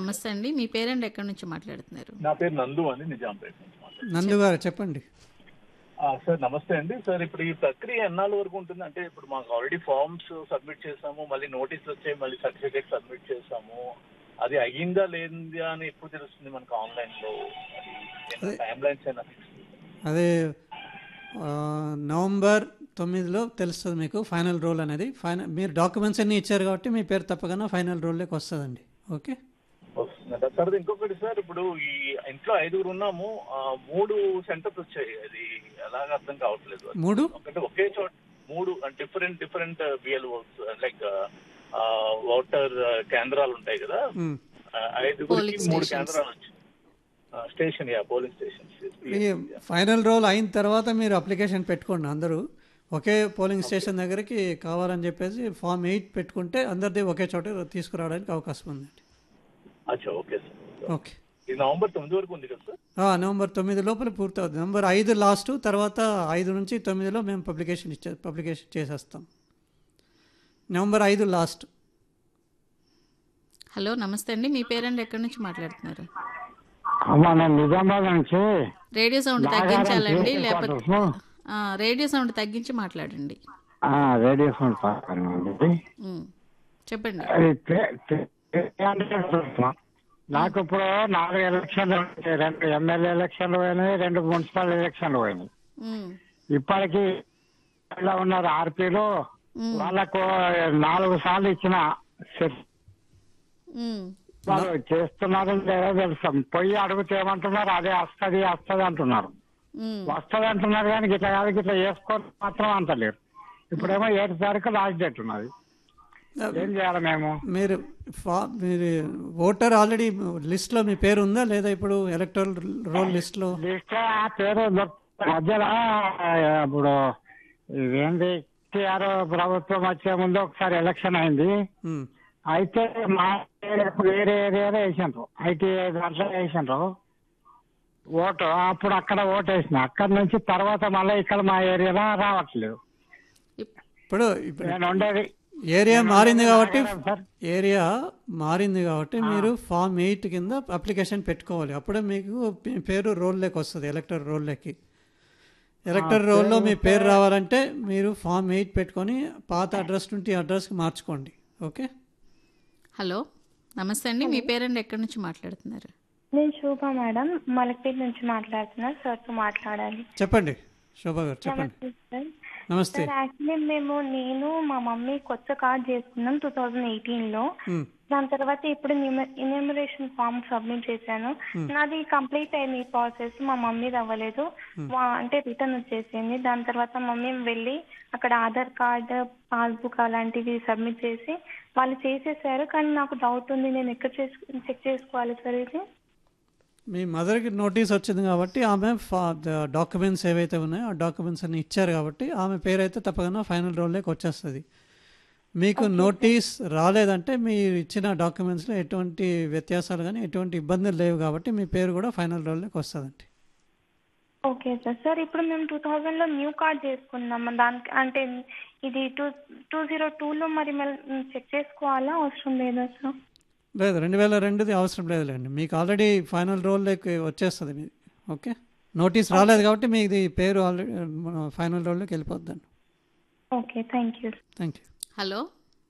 నమస్తే అండి మీ పేరెంట్ ఎక్కడి నుంచి మాట్లాడుతున్నారు నా పేరు నందు అని నిజాంపేట నుంచి మాట్లాడుతున్నాను. నందు గారు చెప్పండి ఆ, సార్ నమస్తే అండి సార్ ఇప్పుడు ఈ ప్రక్రియ ఎన్నాళ్ళ వరకు ఉంటుంది అంటే ఇప్పుడు మాకు ఆల్రెడీ ఫార్మ్స్ సబ్మిట్ చేసాము మళ్ళీ నోటీసులు వచ్చాయి మళ్ళీ సర్టిఫికేట్ సబ్మిట్ చేసాము అది అయ్యిందా లేదా అని ఎప్పుడు తెలుస్తుంది మనకు ఆన్లైన్ లో టైం లైన్స్ అయినా fix? అదే ఆ, నవంబర్ తొమ్మిదిలో తెలుస్తుంది మీకు ఫైనల్ రోల్ అనేది ఫైనల్ మీరు డాక్యుమెంట్స్ అన్నీ ఇచ్చారు కాబట్టి మీ పేరు తప్పకుండా ఫైనల్ రోల్లోకి వస్తుందండి ఓకే వస్తుందంట సార్ ఇంకొకటి సార్ ఇప్పుడు ఈ ఇంట్లో ఐదుగురు ఉన్నాము ఆ, మూడు సెంటర్స్ వచ్చాయి అది ఎలాగ అర్థం కావట్లేదు మూడు ఒకటి ఒకే చోట మూడు different different BLOs like voter కేంద్రాలు ఉంటాయి కదా మ్. ఆ, ఐదుగురికి Polling మూడు stations. కేంద్రాలు వచ్చాయి స్టేషన్ యా పోలింగ్ స్టేషన్స్ ఈ ఫైనల్ రోల్ అయిన తర్వాత మీరు అప్లికేషన్ పెట్టుకోండి అందరూ ఒకే పోలింగ్ స్టేషన్ దగ్గరికి కావాలని చెప్పేసి ఫామ్ ఎయిట్ పెట్టుకుంటే అందరిది ఒకే చోట తీసుకురావడానికి అవకాశం ఉందండి అచ్చా ఓకే సార్ ఓకే ఇది నవంబర్ తొమ్మిది వరకు ఉంది కదా సార్ ఆ, నవంబర్ తొమ్మిది లోపల పూర్తవుతుంది నవంబర్ ఐదు లాస్ట్ తర్వాత ఐదు నుంచి తొమ్మిదిలో మేము పబ్లికేషన్ ఇచ్చే పబ్లికేషన్ చేసేస్తాం నవంబర్ ఐదు లాస్ట్ హలో నమస్తే అండి మీ పేరెంట్ ఎక్కడి నుంచి మాట్లాడుతున్నారు అమ్మా నేను నిజామాబాద్ నుంచి రేడియో సౌండ్ నాగారం తగ్గించాలండి చేసి లేకపోతే క్వార్టర్స్ ఆ, రేడియో సౌండ్ తగ్గించి మాట్లాడండి ఆ, రేడియో సౌండ్ పక్కన ఉంది. ఉమ్, చెప్పండి అది తే- తే- తే- అంటే చూస్తున్నా. నాకు ఇప్పుడు నాలుగు ఎలక్షన్లు వచ్చాయి. రెండు ఎమ్మెల్యే ఎలక్షన్లు పోయినాయి రెండు మున్సిపల్ ఎలక్షన్లు పోయినాయి ఉమ్, ఇప్పటికి ఇలా ఉన్నారు ఆర్పీలు ఉమ్, వాళ్ళకు నాలుగు సార్లు ఇచ్చిన సెట్ ఉమ్, వాళ్ళు చేస్తున్నారు లేదో తెలుస్తాం పోయి అడిగితే ఏమంటున్నారు అదే వస్తది వస్తది అంటున్నారు ఉమ్. వస్తది అంటున్నారు కానీ గిట్లా కాదు గిట్లా చేసుకోని మాత్రం అంటలేరు ఇప్పుడేమో ఏడు తారీఖు లాస్ట్ డేట్ ఉన్నది ఏం చేయాలి మేము మీరు ఫా మీరు ఓటర్ ఆల్రెడీ లిస్ట్లో మీ పేరు ఉందా లేదా ఇప్పుడు ఎలక్టరల్ రోల్ లిస్ట్లో లిస్ట్ ఆ పేరు దొరుకుతుంది. మధ్యలో ఆ, ఇప్పుడు ఇదేంటి టీఆర్ ప్రభుత్వం వచ్చే ముందు ఒకసారి ఎలక్షన్ అయింది మ్, అయితే మా ఏరియాకు వేరే ఏరియాలో వేసిండ్రు ఐటీ దాంట్లో వేసిండ్రు ఓటు అప్పుడు అక్కడ ఓటు వేసిన అక్కడ నుంచి తర్వాత మళ్ళీ ఇక్కడ మా ఏరియాలో రావట్లేదు ఇప్- ఇప్పుడు ఇప్పుడు నేను ఉండేది ఏరియా మారింది కాబట్టి సార్ ఏరియా మారింది కాబట్టి మీరు ఫామ్ ఎయిట్ కింద అప్లికేషన్ పెట్టుకోవాలి అప్పుడే మీకు మీ పేరు రోల్లోకి వస్తుంది ఎలక్టర్ రోల్లోకి ఎలక్టర్ రోల్లో మీ పేరు రావాలంటే మీరు ఫామ్ ఎయిట్ పెట్టుకొని పాత అడ్రస్ నుండి ఈ అడ్రస్కి మార్చుకోండి ఓకే హలో నమస్తే అండి మీ పేరెంట్ ఎక్కడి నుంచి మాట్లాడుతున్నారు నేను శోభ మేడం మలక్పేట నుంచి మాట్లాడుతున్నా సార్తో మాట్లాడాలి చెప్పండి శోభా గారు చెప్పండి నమస్తే సార్ నమస్తే సార్ యాక్చువల్లీ మేము నేను మా మమ్మీ కొత్త కార్డ్ చేసుకున్నాం టూ థౌజండ్ ఎయిటీన్ లో మ్, దాని తర్వాత ఇప్పుడు ఇన్యూమరేషన్ ఫామ్ సబ్మిట్ చేశాను నాది కంప్లీట్ అయింది ఈ ప్రాసెస్ మా మమ్మీది అవ్వలేదు వా- అంటే రిటర్న్ వచ్చేసింది దాని తర్వాత మమ్మీ వెళ్ళి అక్కడ ఆధార్ కార్డ్ పాస్బుక్ అలాంటివి సబ్మిట్ చేసి వాళ్ళు చేసేసారు కానీ నాకు డౌట్ ఉంది నేను ఎక్కడ చేసు చెక్ చేసుకోవాలి సార్ ఇది మీ మదర్కి నోటీస్ వచ్చింది కాబట్టి ఆమె డాక్యుమెంట్స్ ఏవైతే ఉన్నాయో ఆ డాక్యుమెంట్స్ అన్ని ఇచ్చారు కాబట్టి ఆమె పేరు అయితే తప్పకుండా ఫైనల్ రోల్లోకి వచ్చేస్తుంది మీకు నోటీస్ రాలేదంటే మీరు ఇచ్చిన డాక్యుమెంట్స్లో ఎటువంటి వ్యత్యాసాలు కానీ ఎటువంటి ఇబ్బందులు లేవు కాబట్టి మీ పేరు కూడా ఫైనల్ రోల్లోకి వస్తుందండి ఓకే సార్ సార్ ఇప్పుడు మేము టూ థౌజండ్ లో న్యూ కార్డ్ చేసుకున్నాం దానికి అంటే ఇది టూ టూ జీరో టూలో మరి మళ్ళీ చెక్ చేసుకోవాలా అవసరం లేదా సార్ లేదు రెండు వేల రెండుది అవసరం లేదులేండి మీకు ఆల్రెడీ ఫైనల్ రోల్లోకి వచ్చేస్తుంది మీది ఓకే నోటీస్ రాలేదు కాబట్టి మీది పేరు ఆల్రెడీ ఫైనల్ రోల్లోకి వెళ్ళిపోద్దండి okay thank you thank you hello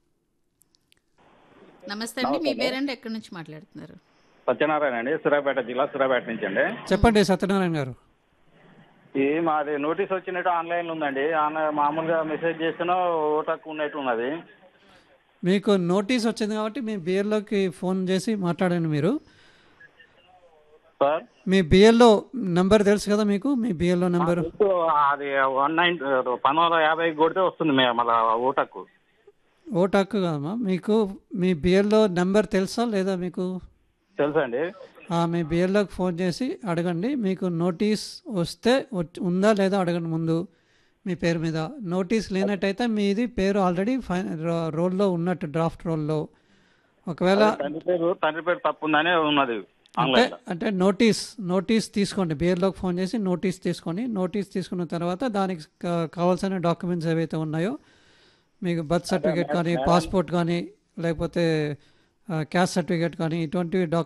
నమస్తే అండి మీ పేరెంట్ ఎక్కడి నుంచి మాట్లాడుతున్నారు సత్యనారాయణ అండి సూర్యాపేట జిల్లా సూర్యాపేట నుంచి అండి చెప్పండి సత్యనారాయణ గారు ఈ మాది నోటీస్ వచ్చినట్టు ఆన్లైన్ ఉందండి ఆన్లైన్ మామూలుగా మెసేజ్ చేస్తున్నా ఓటకు ఉన్నట్టు ఉన్నది మీకు నోటీస్ వచ్చింది కాబట్టి మీ బిఎల్లోకి ఫోన్ చేసి మాట్లాడండి మీరు సార్ మీ బిఎల్ఓ నెంబర్ తెలుసు కదా మీకు మీ బిఎల్ఓ నెంబర్ సో అది వన్ నైన్ పన్నెండు వందల యాభై కొడితే వస్తుంది మే మళ్ళీ ఓటకు ఓటు హక్కు కాదమ్మా మీకు మీ బిఎల్ఓ నెంబర్ తెలుసా లేదా మీకు తెలుసా అండి ఆ, మీ బిఎల్ఓకి ఫోన్ చేసి అడగండి మీకు నోటీస్ వస్తే వచ్చి- ఉందా లేదా అడగండి ముందు మీ పేరు మీద నోటీస్ లేనట్టయితే మీది పేరు ఆల్రెడీ ఫై రో- రోల్లో ఉన్నట్టు డ్రాఫ్ట్ రోల్లో ఒకవేళ తండ్రి పేరు తండ్రి పేరు తప్పు ఉందని ఉన్నది అంటే ఆన్లైన్ అంటే నోటీస్ నోటీస్ తీసుకోండి బిఎల్లోకి ఫోన్ చేసి నోటీస్ తీసుకొని నోటీస్ తీసుకున్న తర్వాత దానికి కా- కావాల్సిన డాక్యుమెంట్స్ ఏవైతే ఉన్నాయో మీకు బర్త్ సర్టిఫికేట్ కానీ పాస్పోర్ట్ కానీ లేకపోతే క్యాస్ట్ సర్టిఫికేట్ కానీ ఇటువంటి డాక్యుమెంట్స్